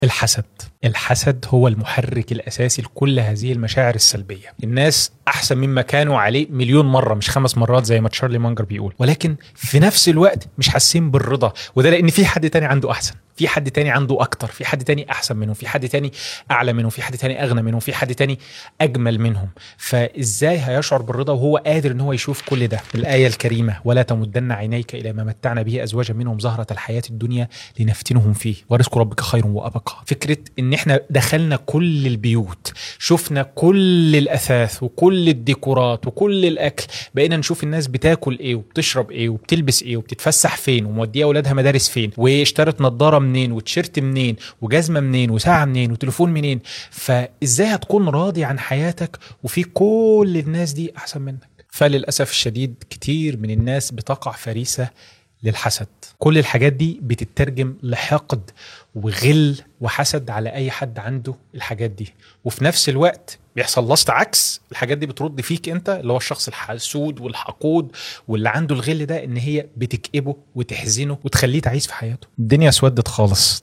الحسد الحسد هو المحرك الاساسي لكل هذه المشاعر السلبيه الناس احسن مما كانوا عليه مليون مره مش خمس مرات زي ما تشارلي مانجر بيقول ولكن في نفس الوقت مش حاسين بالرضا وده لان في حد تاني عنده احسن في حد تاني عنده اكتر في حد تاني احسن منهم في حد تاني اعلى منهم في حد تاني اغنى منهم في حد تاني اجمل منهم فازاي هيشعر بالرضا وهو قادر ان هو يشوف كل ده الايه الكريمه ولا تمدن عينيك الى ما متعنا به ازواجا منهم زهره الحياه الدنيا لنفتنهم فيه ورزق ربك خير وابقى فكره ان احنا دخلنا كل البيوت شفنا كل الاثاث وكل الديكورات وكل الاكل بقينا نشوف الناس بتاكل ايه وبتشرب ايه وبتلبس ايه وبتتفسح فين وموديه اولادها مدارس فين واشترت نظاره منين وتيشيرت منين وجزمه منين وساعه منين وتليفون منين فازاي هتكون راضي عن حياتك وفي كل الناس دي احسن منك فللاسف الشديد كتير من الناس بتقع فريسه للحسد كل الحاجات دي بتترجم لحقد وغل وحسد على اي حد عنده الحاجات دي وفي نفس الوقت بيحصل لست عكس الحاجات دي بترد فيك انت اللي هو الشخص الحسود والحقود واللي عنده الغل ده ان هي بتكئبه وتحزنه وتخليه تعيس في حياته الدنيا اسودت خالص